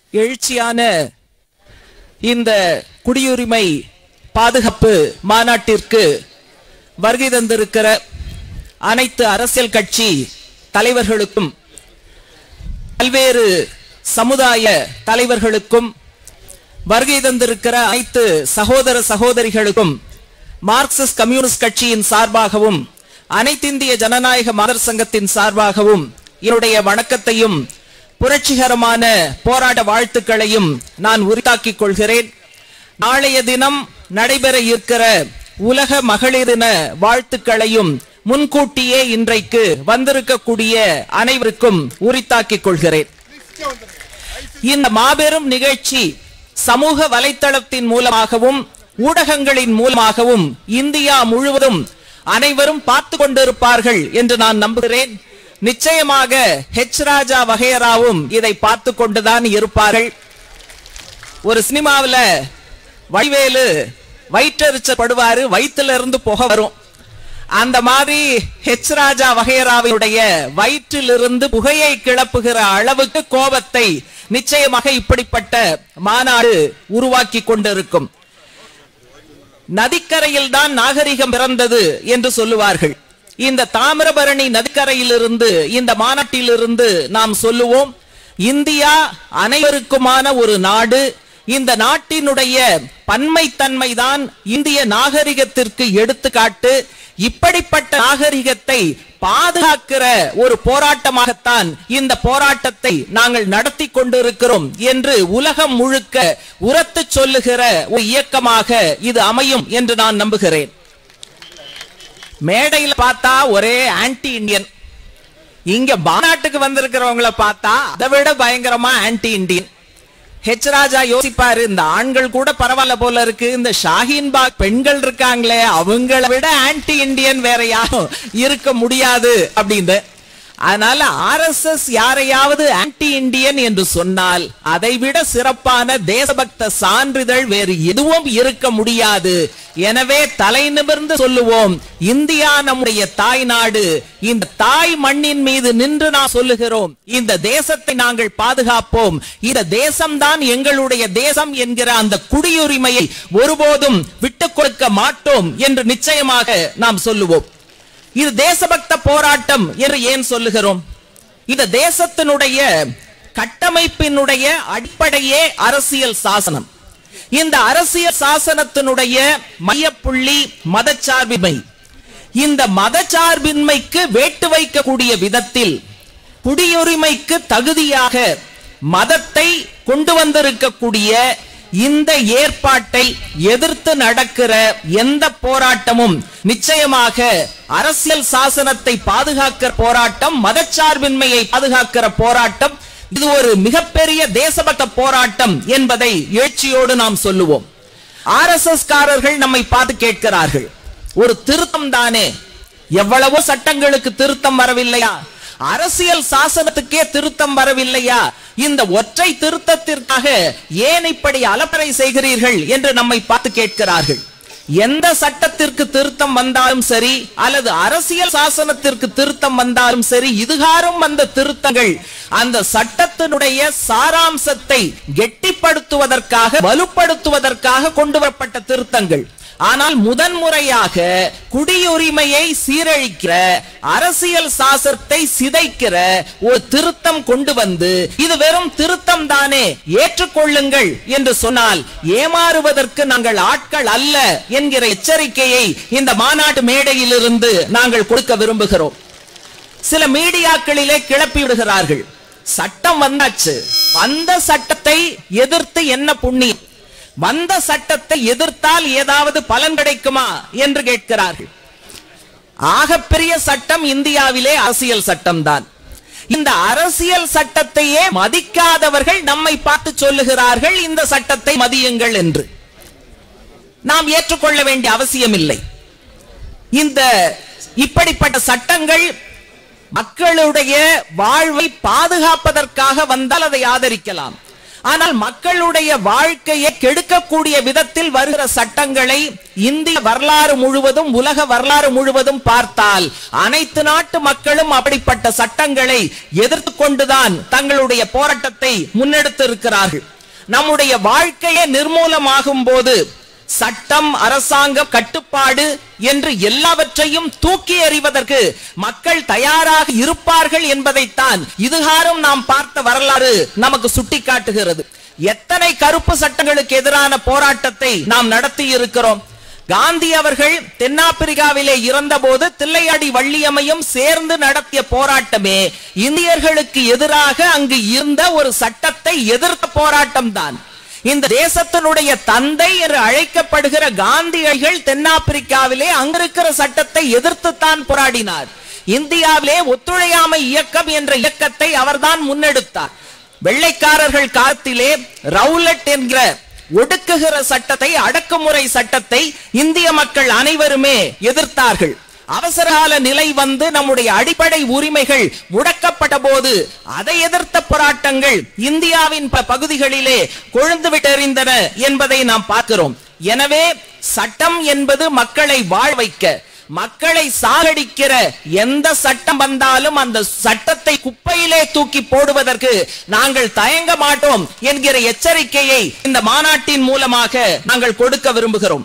எழுச்சியான இந்த குடியுரிமை பாதுகாப்பு மாநாட்டிற்கு வருகை தந்திருக்கிற அனைத்து அரசியல் கட்சி தலைவர்களுக்கும் பல்வேறு சமுதாய தலைவர்களுக்கும் வருகை தந்திருக்கிற அனைத்து சகோதர சகோதரிகளுக்கும் மார்க்சிஸ்ட் கம்யூனிஸ்ட் கட்சியின் சார்பாகவும் அனைத்திந்திய ஜனநாயக மாதர் சங்கத்தின் சார்பாகவும் என்னுடைய வணக்கத்தையும் புரட்சிகரமான போராட்ட வாழ்த்துக்களையும் நான் உரித்தாக்கிக் கொள்கிறேன் நாளைய தினம் நடைபெற இருக்கிற உலக மகளிர் தின வாழ்த்துக்களையும் முன்கூட்டியே இன்றைக்கு வந்திருக்கக்கூடிய அனைவருக்கும் உரித்தாக்கிக் கொள்கிறேன் இந்த மாபெரும் நிகழ்ச்சி சமூக வலைத்தளத்தின் மூலமாகவும் ஊடகங்களின் மூலமாகவும் இந்தியா முழுவதும் அனைவரும் பார்த்து கொண்டிருப்பார்கள் என்று நான் நம்புகிறேன் நிச்சயமாக ஹெச் ராஜா வகையராவும் இதை பார்த்து கொண்டுதான் இருப்பார்கள் ஒரு சினிமாவுல வடிவேலு வயிற்றெரிச்சல் படுவாரு வயிற்றுல இருந்து புகை வரும் அந்த மாதிரி ஹெச் ராஜா வகையராவினுடைய வயிற்றிலிருந்து புகையை கிளப்புகிற அளவுக்கு கோபத்தை நிச்சயமாக இப்படிப்பட்ட மாநாடு உருவாக்கி கொண்டிருக்கும் நதிக்கரையில் தான் நாகரிகம் பிறந்தது என்று சொல்லுவார்கள் இந்த தாமிரபரணி நதிக்கரையிலிருந்து இந்த மாநாட்டிலிருந்து நாம் சொல்லுவோம் இந்தியா அனைவருக்குமான ஒரு நாடு இந்த நாட்டினுடைய பன்மைத்தன்மை தான் இந்திய நாகரிகத்திற்கு எடுத்துக்காட்டு இப்படிப்பட்ட நாகரிகத்தை பாதுகாக்கிற ஒரு போராட்டமாகத்தான் இந்த போராட்டத்தை நாங்கள் நடத்தி கொண்டிருக்கிறோம் என்று உலகம் முழுக்க உரத்து சொல்லுகிற ஒரு இயக்கமாக இது அமையும் என்று நான் நம்புகிறேன் மேடையில பார்த்தா ஒரே ஆன்டி இந்தியன் இங்க மாநாட்டுக்கு வந்திருக்கிறவங்கள பார்த்தா அதை விட பயங்கரமா ஆன்டி இந்தியன் ஹெச் ராஜா யோசிப்பாரு இந்த ஆண்கள் கூட பரவாயில்ல போல இருக்கு இந்த ஷாஹீன் பாக் பெண்கள் இருக்காங்களே அவங்கள விட ஆன்டி இந்தியன் வேற யாரும் இருக்க முடியாது அப்படின்னு அதனால ஆர்எஸ்எஸ் யாரையாவது ஆன்டி இந்தியன் என்று சொன்னால் அதைவிட சிறப்பான தேசபக்த சான்றிதழ் வேறு எதுவும் இருக்க முடியாது எனவே தலை நிமிர்ந்து சொல்லுவோம் இந்தியா நம்முடைய தாய் நாடு இந்த தாய் மண்ணின் மீது நின்று நான் சொல்லுகிறோம் இந்த தேசத்தை நாங்கள் பாதுகாப்போம் இந்த தேசம்தான் எங்களுடைய தேசம் என்கிற அந்த குடியுரிமையை ஒருபோதும் விட்டுக் கொடுக்க மாட்டோம் என்று நிச்சயமாக நாம் சொல்லுவோம் இது தேசபக்த போராட்டம் என்று ஏன் சொல்லுகிறோம் இந்த தேசத்தினுடைய கட்டமைப்பினுடைய அடிப்படையே அரசியல் சாசனம் இந்த அரசியல் சாசனத்தினுடைய மையப்புள்ளி மதச்சார்பின்மை இந்த மதச்சார்பின்மைக்கு வேட்டு வைக்கக்கூடிய விதத்தில் குடியுரிமைக்கு தகுதியாக மதத்தை கொண்டு வந்திருக்கக்கூடிய இந்த ஏற்பாட்டை எதிர்த்து நடக்கிற எந்த போராட்டமும் நிச்சயமாக அரசியல் சாசனத்தை பாதுகாக்கிற போராட்டம் மதச்சார்பின்மையை பாதுகாக்கிற போராட்டம் இது ஒரு மிகப்பெரிய தேசபக்த போராட்டம் என்பதை எழுச்சியோடு நாம் சொல்லுவோம் ஆர் எஸ் எஸ் காரர்கள் நம்மை பார்த்து கேட்கிறார்கள் ஒரு திருத்தம் தானே எவ்வளவோ சட்டங்களுக்கு திருத்தம் வரவில்லையா அரசியல் சாசனத்துக்கே திருத்தம் வரவில்லையா இந்த ஒற்றை திருத்தத்திற்காக ஏன் இப்படி அலப்பறை செய்கிறீர்கள் என்று நம்மை பார்த்து கேட்கிறார்கள் எந்த சட்டத்திற்கு திருத்தம் வந்தாலும் சரி அல்லது அரசியல் சாசனத்திற்கு திருத்தம் வந்தாலும் சரி இதுகாரும் வந்த திருத்தங்கள் அந்த சட்டத்தினுடைய சாராம்சத்தை கெட்டிப்படுத்துவதற்காக வலுப்படுத்துவதற்காக கொண்டு வரப்பட்ட திருத்தங்கள் ஆனால் முதன்முறையாக குடியுரிமையை சீரழிக்கிற அரசியல் சாசனத்தை சிதைக்கிற ஒரு திருத்தம் கொண்டு வந்து இது வெறும் திருத்தம் தானே ஏற்றுக்கொள்ளுங்கள் என்று சொன்னால் ஏமாறுவதற்கு நாங்கள் ஆட்கள் அல்ல என்கிற எச்சரிக்கையை இந்த மாநாட்டு மேடையிலிருந்து நாங்கள் கொடுக்க விரும்புகிறோம் சில மீடியாக்களிலே கிளப்பி விடுகிறார்கள் சட்டம் வந்தாச்சு வந்த சட்டத்தை எதிர்த்து என்ன புண்ணியம் வந்த சட்டத்தை எதிர்த்தால் ஏதாவது பலன் கிடைக்குமா என்று கேட்கிறார்கள் ஆகப்பெரிய சட்டம் இந்தியாவிலே அரசியல் சட்டம் தான் இந்த அரசியல் சட்டத்தையே மதிக்காதவர்கள் நம்மை பார்த்து சொல்லுகிறார்கள் இந்த சட்டத்தை மதியுங்கள் என்று நாம் ஏற்றுக்கொள்ள வேண்டிய அவசியம் இல்லை இந்த இப்படிப்பட்ட சட்டங்கள் மக்களுடைய வாழ்வை பாதுகாப்பதற்காக வந்தால் அதை ஆதரிக்கலாம் ஆனால் மக்களுடைய வாழ்க்கையை கெடுக்கக்கூடிய விதத்தில் வருகிற சட்டங்களை இந்திய வரலாறு முழுவதும் உலக வரலாறு முழுவதும் பார்த்தால் அனைத்து நாட்டு மக்களும் அப்படிப்பட்ட சட்டங்களை எதிர்த்து கொண்டுதான் தங்களுடைய போராட்டத்தை முன்னெடுத்து இருக்கிறார்கள் நம்முடைய வாழ்க்கையே நிர்மூலமாகும் போது சட்டம் அரசாங்கம் கட்டுப்பாடு என்று எல்லாவற்றையும் தூக்கி எறிவதற்கு மக்கள் தயாராக இருப்பார்கள் என்பதைத்தான் இதுகாரும் நாம் பார்த்த வரலாறு நமக்கு சுட்டிக்காட்டுகிறது எத்தனை கருப்பு சட்டங்களுக்கு எதிரான போராட்டத்தை நாம் நடத்தி இருக்கிறோம் காந்தி அவர்கள் தென்னாப்பிரிக்காவிலே இருந்தபோது தில்லையாடி வள்ளியம்மையும் சேர்ந்து நடத்திய போராட்டமே இந்தியர்களுக்கு எதிராக அங்கு இருந்த ஒரு சட்டத்தை எதிர்த்த போராட்டம் தான் இந்த தேசத்தினுடைய தந்தை என்று அழைக்கப்படுகிற காந்தியடிகள் தென்னாப்பிரிக்காவிலே அங்கிருக்கிற சட்டத்தை எதிர்த்துத்தான் போராடினார் இந்தியாவிலே ஒத்துழையாமை இயக்கம் என்ற இயக்கத்தை அவர்தான் முன்னெடுத்தார் வெள்ளைக்காரர்கள் காலத்திலே ரவுலட் என்கிற ஒடுக்குகிற சட்டத்தை அடக்குமுறை சட்டத்தை இந்திய மக்கள் அனைவருமே எதிர்த்தார்கள் அவசரகால நிலை வந்து நம்முடைய அடிப்படை உரிமைகள் முடக்கப்பட்ட போது அதை எதிர்த்த போராட்டங்கள் இந்தியாவின் பல பகுதிகளிலே கொழுந்து விட்டெறிந்தன என்பதை நாம் பார்க்கிறோம் எனவே சட்டம் என்பது மக்களை வாழ வைக்க மக்களை சாகடிக்கிற எந்த சட்டம் வந்தாலும் அந்த சட்டத்தை குப்பையிலே தூக்கி போடுவதற்கு நாங்கள் தயங்க மாட்டோம் என்கிற எச்சரிக்கையை இந்த மாநாட்டின் மூலமாக நாங்கள் கொடுக்க விரும்புகிறோம்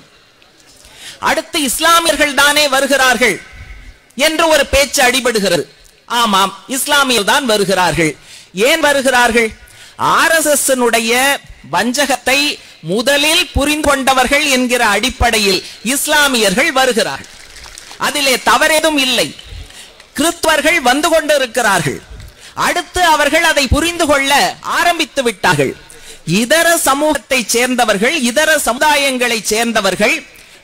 அடுத்து இஸ்லாமியர்கள் தானே வருகிறார்கள் என்று ஒரு பேச்சு அடிபடுகிறது ஆமாம் இஸ்லாமியர் தான் வருகிறார்கள் ஏன் வருகிறார்கள் ஆர் எஸ் எஸ் வஞ்சகத்தை முதலில் புரிந்து கொண்டவர்கள் என்கிற அடிப்படையில் இஸ்லாமியர்கள் வருகிறார்கள் அதிலே தவறேதும் இல்லை கிறிஸ்துவர்கள் வந்து கொண்டிருக்கிறார்கள் அடுத்து அவர்கள் அதை புரிந்து கொள்ள ஆரம்பித்து விட்டார்கள் இதர சமூகத்தை சேர்ந்தவர்கள் இதர சமுதாயங்களை சேர்ந்தவர்கள்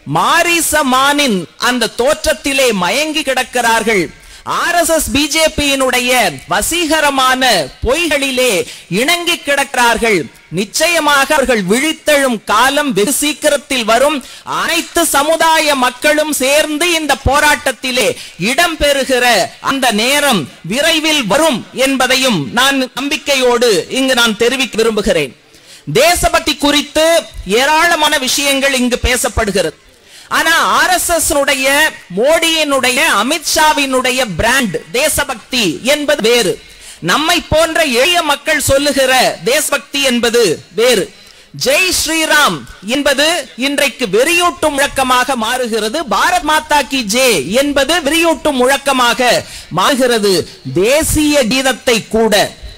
மாரிசமானின் அந்த தோற்றத்திலே மயங்கி கிடக்கிறார்கள் ஆர் எஸ் எஸ் பிஜேபியினுடைய வசீகரமான பொய்களிலே இணங்கி கிடக்கிறார்கள் நிச்சயமாக அவர்கள் விழித்தெழும் காலம் வெகு சீக்கிரத்தில் வரும் அனைத்து சமுதாய மக்களும் சேர்ந்து இந்த போராட்டத்திலே இடம்பெறுகிற அந்த நேரம் விரைவில் வரும் என்பதையும் நான் நம்பிக்கையோடு இங்கு நான் தெரிவிக்க விரும்புகிறேன் தேசபக்தி குறித்து ஏராளமான விஷயங்கள் இங்கு பேசப்படுகிறது ஆனா ஆர் எஸ் எஸ் மோடியினுடைய அமித்ஷாவினுடைய பிராண்ட் தேசபக்தி என்பது வேறு நம்மை போன்ற எளிய மக்கள் சொல்லுகிற தேசபக்தி என்பது வேறு ஜெய் ஸ்ரீராம் என்பது இன்றைக்கு வெறியூட்டும் முழக்கமாக மாறுகிறது பாரத் மாதா கி ஜே என்பது வெறியூட்டும் முழக்கமாக மாறுகிறது தேசிய கீதத்தை கூட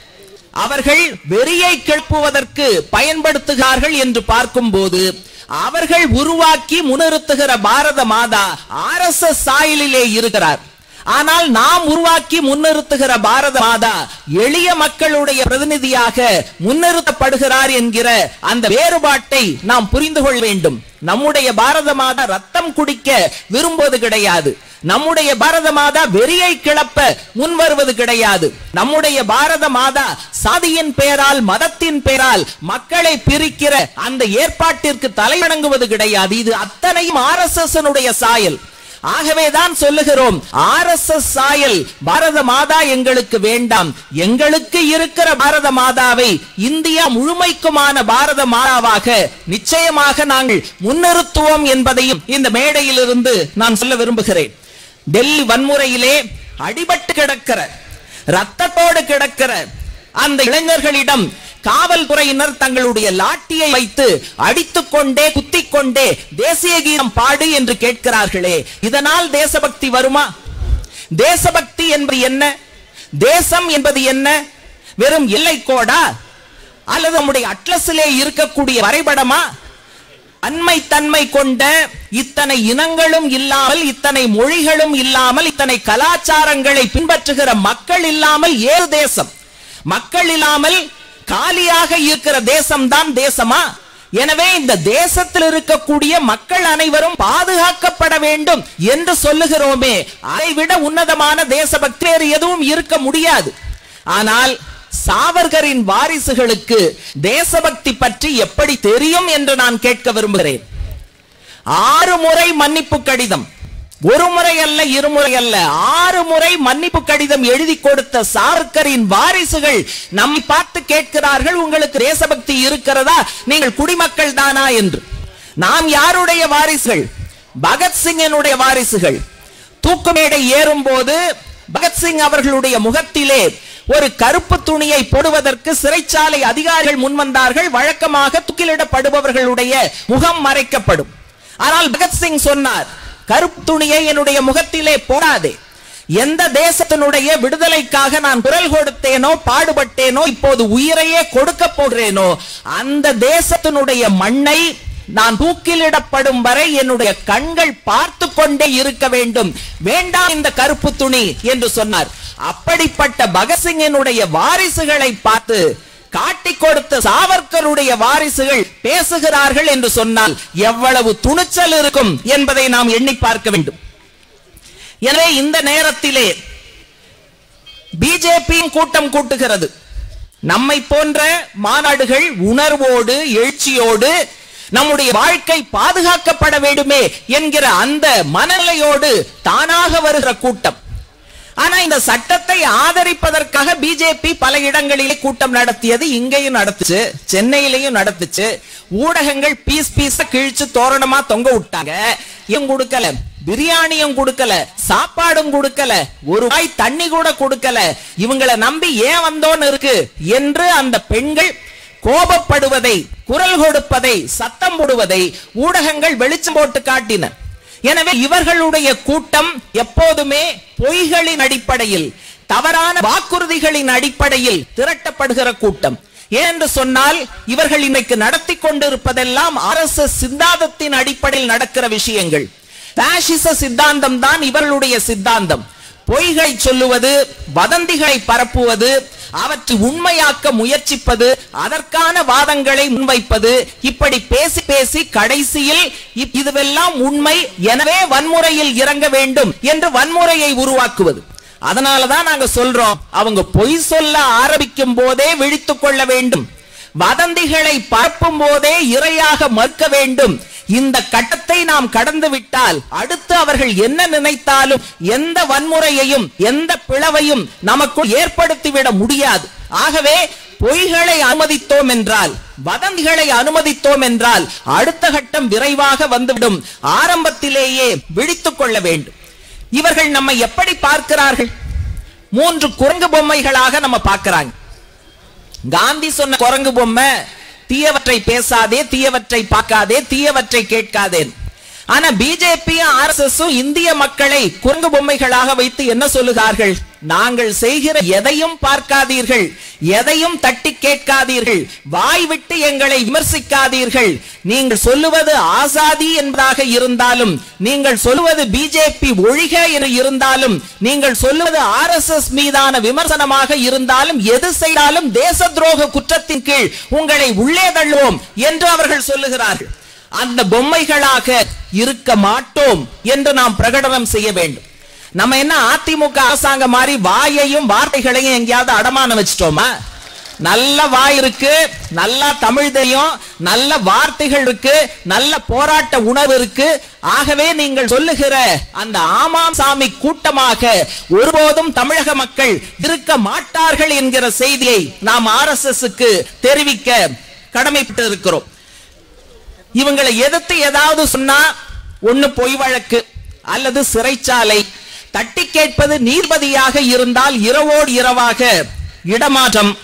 அவர்கள் வெறியை கிளப்புவதற்கு பயன்படுத்துகிறார்கள் என்று பார்க்கும்போது அவர்கள் உருவாக்கி முன்னிறுத்துகிற பாரத மாதா ஆர் எஸ் எஸ் சாயலிலே இருக்கிறார் ஆனால் நாம் உருவாக்கி முன்னிறுத்துகிற பாரத மாதா எளிய மக்களுடைய பிரதிநிதியாக முன்னிறுத்தப்படுகிறார் என்கிற அந்த வேறுபாட்டை நாம் புரிந்து கொள்ள வேண்டும் நம்முடைய பாரத மாதா ரத்தம் குடிக்க விரும்புவது கிடையாது நம்முடைய பாரத மாதா வெறியை கிளப்ப முன் வருவது கிடையாது நம்முடைய பாரத மாதா சாதியின் பெயரால் மதத்தின் பெயரால் மக்களை பிரிக்கிற அந்த ஏற்பாட்டிற்கு தலைவணங்குவது கிடையாது இது அத்தனையும் ஆர் எஸ் எஸ் சாயல் ஆகவேதான் சொல்லுகிறோம் ஆர் எஸ் எஸ் சாயல் பாரத மாதா எங்களுக்கு வேண்டாம் எங்களுக்கு இருக்கிற பாரத மாதாவை இந்தியா முழுமைக்குமான பாரத மாதாவாக நிச்சயமாக நாங்கள் முன்னிறுத்துவோம் என்பதையும் இந்த மேடையிலிருந்து நான் சொல்ல விரும்புகிறேன் டெல்லி வன்முறையிலே அடிபட்டு கிடக்கிற ரத்தத்தோடு கிடக்கிற அந்த இளைஞர்களிடம் காவல்துறையினர் தங்களுடைய லாட்டியை வைத்து அடித்துக் கொண்டே குத்திக் கொண்டே தேசிய கீதம் பாடு என்று கேட்கிறார்களே இதனால் தேசபக்தி வருமா தேசபக்தி என்பது என்ன தேசம் என்பது என்ன வெறும் எல்லை கோடா அல்லது நம்முடைய அட்லஸிலே இருக்கக்கூடிய வரைபடமா அண்மை தன்மை கொண்ட இத்தனை இனங்களும் இல்லாமல் இத்தனை மொழிகளும் இல்லாமல் இத்தனை கலாச்சாரங்களை பின்பற்றுகிற மக்கள் இல்லாமல் ஏது தேசம் மக்கள் இல்லாமல் காலியாக இருக்கிற தேசம்தான் தேசமா எனவே இந்த தேசத்தில் இருக்கக்கூடிய மக்கள் அனைவரும் பாதுகாக்கப்பட வேண்டும் என்று சொல்லுகிறோமே அதை விட உன்னதமான தேசபக்தி வேறு எதுவும் இருக்க முடியாது ஆனால் சாவர்கரின் வாரிசுகளுக்கு தேசபக்தி பற்றி எப்படி தெரியும் என்று நான் கேட்க விரும்புகிறேன் ஆறு முறை மன்னிப்பு கடிதம் ஒரு முறை அல்ல இருமுறை அல்ல ஆறு முறை மன்னிப்பு கடிதம் எழுதி கொடுத்த சாவர்கரின் வாரிசுகள் நம்மை பார்த்து கேட்கிறார்கள் உங்களுக்கு தேசபக்தி இருக்கிறதா நீங்கள் குடிமக்கள் தானா என்று நாம் யாருடைய வாரிசுகள் பகத்சிங்கினுடைய வாரிசுகள் தூக்குமேடை ஏறும் போது பகத்சிங் அவர்களுடைய முகத்திலே ஒரு கருப்பு துணியை போடுவதற்கு சிறைச்சாலை அதிகாரிகள் முன்வந்தார்கள் வழக்கமாக தூக்கிலிடப்படுபவர்களுடைய முகம் மறைக்கப்படும் ஆனால் பகத்சிங் சொன்னார் கருப்பு துணியை என்னுடைய முகத்திலே போடாதே எந்த தேசத்தினுடைய விடுதலைக்காக நான் குரல் கொடுத்தேனோ பாடுபட்டேனோ இப்போது உயிரையே கொடுக்க போகிறேனோ அந்த தேசத்தினுடைய மண்ணை நான் தூக்கிலிடப்படும் வரை என்னுடைய கண்கள் பார்த்து கொண்டே இருக்க வேண்டும் வேண்டாம் இந்த கருப்பு துணி என்று சொன்னார் அப்படிப்பட்ட பகத்சிங்கினுடைய வாரிசுகளை பார்த்து காட்டிக் கொடுத்த சாவர்கருடைய வாரிசுகள் பேசுகிறார்கள் என்று சொன்னால் எவ்வளவு துணிச்சல் இருக்கும் என்பதை நாம் எண்ணி பார்க்க வேண்டும் எனவே இந்த நேரத்திலே பிஜேபியும் கூட்டம் கூட்டுகிறது நம்மை போன்ற மாநாடுகள் உணர்வோடு எழுச்சியோடு நம்முடைய வாழ்க்கை பாதுகாக்கப்பட வேண்டுமே என்கிற அந்த மனநிலையோடு தானாக வருகிற கூட்டம் ஆனா இந்த சட்டத்தை ஆதரிப்பதற்காக பிஜேபி பல இடங்களிலே கூட்டம் நடத்தியது இங்கேயும் நடத்துச்சு சென்னையிலையும் நடத்துச்சு ஊடகங்கள் பீஸ் பீஸ கிழிச்சு தோரணமா தொங்க விட்டாங்க இவங்க கொடுக்கல பிரியாணியும் கொடுக்கல சாப்பாடும் கொடுக்கல ஒரு வாய் தண்ணி கூட கொடுக்கல இவங்களை நம்பி ஏன் வந்தோன்னு இருக்கு என்று அந்த பெண்கள் கோபப்படுவதை குரல் கொடுப்பதை சத்தம் போடுவதை ஊடகங்கள் வெளிச்சம் போட்டு காட்டின எனவே இவர்களுடைய கூட்டம் எப்போதுமே பொய்களின் அடிப்படையில் தவறான வாக்குறுதிகளின் அடிப்படையில் திரட்டப்படுகிற கூட்டம் ஏனென்று சொன்னால் இவர்கள் இன்னைக்கு நடத்தி கொண்டிருப்பதெல்லாம் அரசு சித்தாந்தத்தின் அடிப்படையில் நடக்கிற விஷயங்கள் பாசிச சித்தாந்தம் தான் இவர்களுடைய சித்தாந்தம் பொய்களை சொல்லுவது வதந்திகளை பரப்புவது அவற்றை உண்மையாக்க முயற்சிப்பது அதற்கான வாதங்களை முன்வைப்பது இப்படி பேசி பேசி கடைசியில் இப்- இதுவெல்லாம் உண்மை எனவே வன்முறையில் இறங்க வேண்டும் என்று வன்முறையை உருவாக்குவது அதனாலதான் நாங்க சொல்றோம் அவங்க பொய் சொல்ல ஆரம்பிக்கும் போதே விழித்துக் கொள்ள வேண்டும் வதந்திகளை பரப்பும் போதே இரையாக மறுக்க வேண்டும் இந்த கட்டத்தை நாம் கடந்து விட்டால் அடுத்து அவர்கள் என்ன நினைத்தாலும் எந்த வன்முறையையும் எந்த பிளவையும் நமக்குள் ஏற்படுத்திவிட முடியாது ஆகவே பொய்களை அனுமதித்தோம் என்றால் வதந்திகளை அனுமதித்தோம் என்றால் அடுத்த கட்டம் விரைவாக வந்துவிடும் ஆரம்பத்திலேயே விழித்துக் கொள்ள வேண்டும் இவர்கள் நம்மை எப்படி பார்க்கிறார்கள் மூன்று குரங்கு பொம்மைகளாக நம்ம பார்க்கிறாங்க காந்தி சொன்ன குரங்கு பொம்மை தீயவற்றை பேசாதே தீயவற்றை பார்க்காதே தீயவற்றை கேட்காதே ஆனா பிஜேபி ஆர்எஸ்எஸ் இந்திய மக்களை குரங்கு பொம்மைகளாக வைத்து என்ன சொல்லுகிறார்கள் நாங்கள் செய்கிற எதையும் பார்க்காதீர்கள் எதையும் தட்டி கேட்காதீர்கள் வாய் விட்டு எங்களை விமர்சிக்காதீர்கள் நீங்கள் சொல்லுவது ஆசாதி என்பதாக இருந்தாலும் நீங்கள் சொல்லுவது பிஜேபி ஒழிக என்று இருந்தாலும் நீங்கள் சொல்லுவது ஆர்எஸ்எஸ் மீதான விமர்சனமாக இருந்தாலும் எது செய்தாலும் தேச துரோக குற்றத்தின் கீழ் உங்களை உள்ளே தள்ளுவோம் என்று அவர்கள் சொல்லுகிறார்கள் அந்த பொம்மைகளாக இருக்க மாட்டோம் என்று நாம் பிரகடனம் செய்ய வேண்டும் நம்ம என்ன அதிமுக அரசாங்கம் மாதிரி வாயையும் வார்த்தைகளையும் எங்கேயாவது அடமானம் வச்சிட்டோமா நல்ல வாய் இருக்கு நல்லா தமிழ் தெரியும் நல்ல வார்த்தைகள் இருக்கு நல்ல போராட்ட உணர்வு இருக்கு ஆகவே நீங்கள் சொல்லுகிற அந்த ஆமாம் சாமி கூட்டமாக ஒருபோதும் தமிழக மக்கள் இருக்க மாட்டார்கள் என்கிற செய்தியை நாம் ஆர்எஸ்எஸ்க்கு தெரிவிக்க கடமைப்பட்டு இருக்கிறோம் இவங்களை எதிர்த்து ஏதாவது சொன்னா ஒண்ணு பொய் வழக்கு அல்லது சிறைச்சாலை தட்டி கேட்பது நீதிபதியாக இருந்தால் இரவோடு இரவாக இடமாற்றம்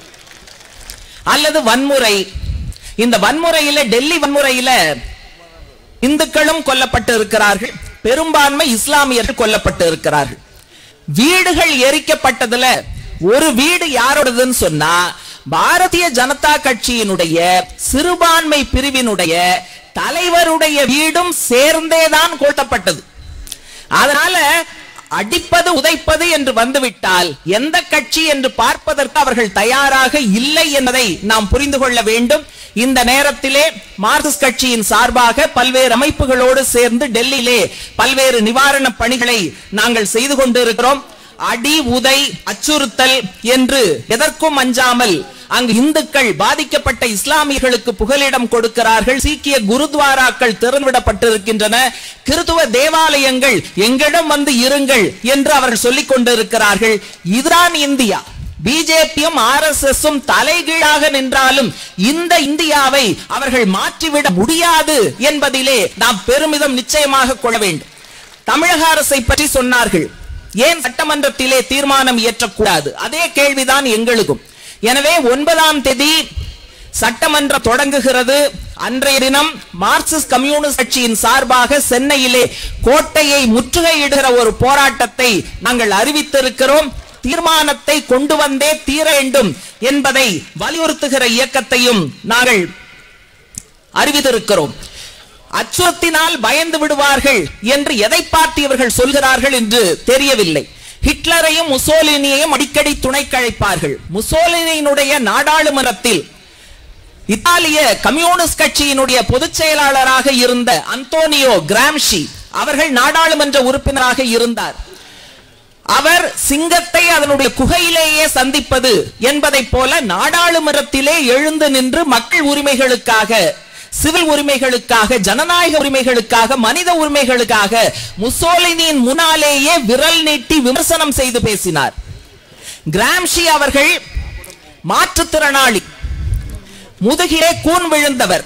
அல்லது வன்முறை இந்த வன்முறையில டெல்லி வன்முறையில இந்துக்களும் கொல்லப்பட்டு இருக்கிறார்கள் பெரும்பான்மை இஸ்லாமியர்கள் கொல்லப்பட்டு இருக்கிறார்கள் வீடுகள் எரிக்கப்பட்டதுல ஒரு வீடு யாரோடதுன்னு சொன்னா பாரதிய ஜனதா கட்சியினுடைய சிறுபான்மை பிரிவினுடைய தலைவருடைய வீடும் சேர்ந்தேதான் கொல்லப்பட்டது அதனால அடிப்பது உதைப்பது என்று வந்துவிட்டால் எந்த கட்சி என்று பார்ப்பதற்கு அவர்கள் தயாராக இல்லை என்பதை நாம் புரிந்து கொள்ள வேண்டும் இந்த நேரத்திலே மார்க்சிஸ்ட் கட்சியின் சார்பாக பல்வேறு அமைப்புகளோடு சேர்ந்து டெல்லியிலே பல்வேறு நிவாரண பணிகளை நாங்கள் செய்து கொண்டிருக்கிறோம் அடி உதை அச்சுறுத்தல் என்று எதற்கும் அஞ்சாமல் அங்கு இந்துக்கள் பாதிக்கப்பட்ட இஸ்லாமியர்களுக்கு புகலிடம் கொடுக்கிறார்கள் சீக்கிய குருத்வாராக்கள் திறந்துவிடப்பட்டிருக்கின்றன கிறித்துவ தேவாலயங்கள் எங்களிடம் வந்து இருங்கள் என்று அவர்கள் சொல்லிக் கொண்டிருக்கிறார்கள் இதுதான் இந்தியா பிஜேபியும் ஆர் எஸ் எஸ் தலைகீழாக நின்றாலும் இந்த இந்தியாவை அவர்கள் மாற்றிவிட முடியாது என்பதிலே நாம் பெருமிதம் நிச்சயமாக கொள்ள வேண்டும் தமிழக அரசை பற்றி சொன்னார்கள் ஏன் சட்டமன்றத்திலே தீர்மானம் இயற்றக்கூடாது அதே கேள்விதான் எங்களுக்கும் எனவே ஒன்பதாம் தேதி சட்டமன்றம் தொடங்குகிறது அன்றைய தினம் மார்க்சிஸ்ட் கம்யூனிஸ்ட் கட்சியின் சார்பாக சென்னையிலே கோட்டையை முற்றுகையிடுகிற ஒரு போராட்டத்தை நாங்கள் அறிவித்திருக்கிறோம் தீர்மானத்தை கொண்டு வந்தே தீர வேண்டும் என்பதை வலியுறுத்துகிற இயக்கத்தையும் நாங்கள் அறிவித்திருக்கிறோம் அச்சுறுத்தினால் பயந்து விடுவார்கள் என்று எதை பார்த்து இவர்கள் சொல்கிறார்கள் என்று தெரியவில்லை ஹிட்லரையும் முசோலினியையும் அடிக்கடி துணை கழைப்பார்கள் முசோலினியினுடைய நாடாளுமன்றத்தில் இத்தாலிய கம்யூனிஸ்ட் கட்சியினுடைய பொதுச் செயலாளராக இருந்த அந்தோனியோ கிராம்ஷி அவர்கள் நாடாளுமன்ற உறுப்பினராக இருந்தார் அவர் சிங்கத்தை அதனுடைய குகையிலேயே சந்திப்பது என்பதைப் போல நாடாளுமன்றத்திலே எழுந்து நின்று மக்கள் உரிமைகளுக்காக சிவில் உரிமைகளுக்காக ஜனநாயக உரிமைகளுக்காக மனித உரிமைகளுக்காக முசோலினியின் முன்னாலேயே விரல் நீட்டி விமர்சனம் செய்து பேசினார் கிராம்ஷி அவர்கள் மாற்றுத்திறனாளி முதுகிலே கூன் விழுந்தவர்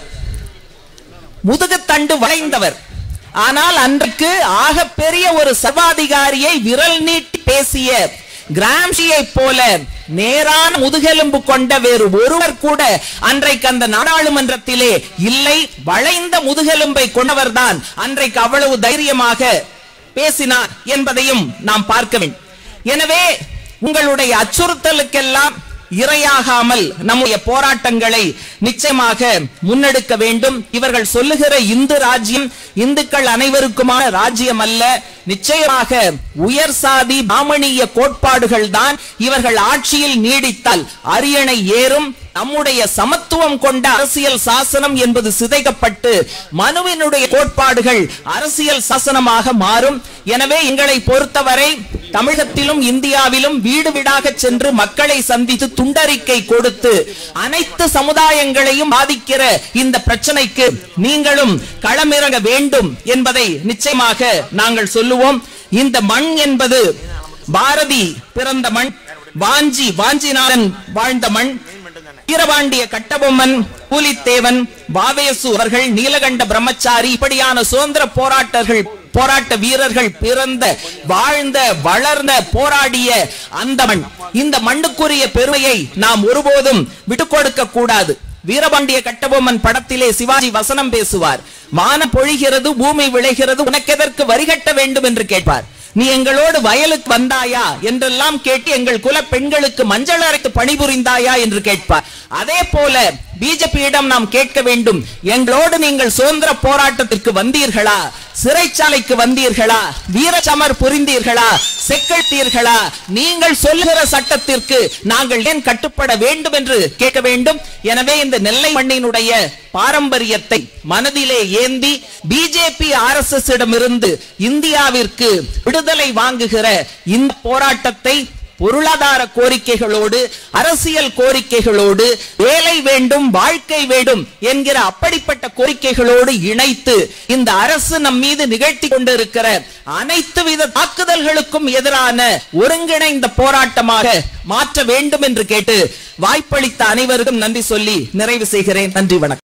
முதுகுத்தண்டு வளைந்தவர் ஆனால் அன்றைக்கு ஆக பெரிய ஒரு சர்வாதிகாரியை விரல் நீட்டி பேசிய கிராம்ஷியை போல நேரான முதுகெலும்பு கொண்ட வேறு ஒருவர் கூட அன்றைக்கு அந்த நாடாளுமன்றத்திலே இல்லை வளைந்த முதுகெலும்பை கொண்டவர்தான் அன்றைக்கு அவ்வளவு தைரியமாக பேசினார் என்பதையும் நாம் பார்க்க வேண்டும் எனவே உங்களுடைய அச்சுறுத்தலுக்கெல்லாம் இரையாகாமல் நம்முடைய போராட்டங்களை நிச்சயமாக முன்னெடுக்க வேண்டும் இவர்கள் சொல்லுகிற இந்து ராஜ்யம் இந்துக்கள் அனைவருக்குமான ராஜ்யம் அல்ல நிச்சயமாக உயர் சாதி பாமணிய கோட்பாடுகள் தான் இவர்கள் ஆட்சியில் நீடித்தால் அரியணை ஏறும் நம்முடைய சமத்துவம் கொண்ட அரசியல் சாசனம் என்பது சிதைக்கப்பட்டு மனுவினுடைய கோட்பாடுகள் அரசியல் சாசனமாக மாறும் எனவே எங்களை பொறுத்தவரை தமிழகத்திலும் இந்தியாவிலும் வீடு வீடாக சென்று மக்களை சந்தித்து துண்டறிக்கை கொடுத்து அனைத்து சமுதாயங்களையும் பாதிக்கிற இந்த பிரச்சனைக்கு நீங்களும் களமிறங்க வேண்டும் என்பதை நிச்சயமாக நாங்கள் சொல்லுவோம் இந்த மண் என்பது பாரதி பிறந்த மண் வாஞ்சி வாஞ்சிநாதன் வாழ்ந்த மண் வீரபாண்டிய கட்டபொம்மன் பூலித்தேவன் வாவேசு அவர்கள் நீலகண்ட பிரம்மச்சாரி இப்படியான சுதந்திர போராட்டர்கள் போராட்ட வீரர்கள் பிறந்த வாழ்ந்த வளர்ந்த போராடிய அந்த மண் இந்த மண்ணுக்குரிய பெருமையை நாம் ஒருபோதும் விட்டுக் கொடுக்க கூடாது வீரபாண்டிய கட்டபொம்மன் படத்திலே சிவாஜி வசனம் பேசுவார் வானம் பொழிகிறது பூமி விளைகிறது உனக்கெதற்கு வரிகட்ட வேண்டும் என்று கேட்பார் நீ எங்களோடு வயலுக்கு வந்தாயா என்றெல்லாம் கேட்டு எங்கள் குல பெண்களுக்கு மஞ்சள் அரைத்து பணிபுரிந்தாயா என்று கேட்பார் அதே போல பிஜேபியிடம் நாம் கேட்க வேண்டும் எங்களோடு நீங்கள் சுதந்திர போராட்டத்திற்கு வந்தீர்களா சிறைச்சாலைக்கு வந்தீர்களா வீரச்சமர் புரிந்தீர்களா செக்கழ்த்தீர்களா நீங்கள் சொல்லுகிற சட்டத்திற்கு நாங்கள் ஏன் கட்டுப்பட வேண்டும் என்று கேட்க வேண்டும் எனவே இந்த நெல்லை மண்ணினுடைய பாரம்பரியத்தை மனதிலே ஏந்தி பிஜேபி ஆர் எஸ் எஸ் இடமிருந்து இந்தியாவிற்கு விடுதலை வாங்குகிற இந்த போராட்டத்தை பொருளாதார கோரிக்கைகளோடு அரசியல் கோரிக்கைகளோடு வேலை வேண்டும் வாழ்க்கை வேண்டும் என்கிற அப்படிப்பட்ட கோரிக்கைகளோடு இணைத்து இந்த அரசு நம் மீது நிகழ்த்தி கொண்டிருக்கிற அனைத்து வித தாக்குதல்களுக்கும் எதிரான ஒருங்கிணைந்த போராட்டமாக மாற்ற வேண்டும் என்று கேட்டு வாய்ப்பளித்த அனைவருக்கும் நன்றி சொல்லி நிறைவு செய்கிறேன் நன்றி வணக்கம்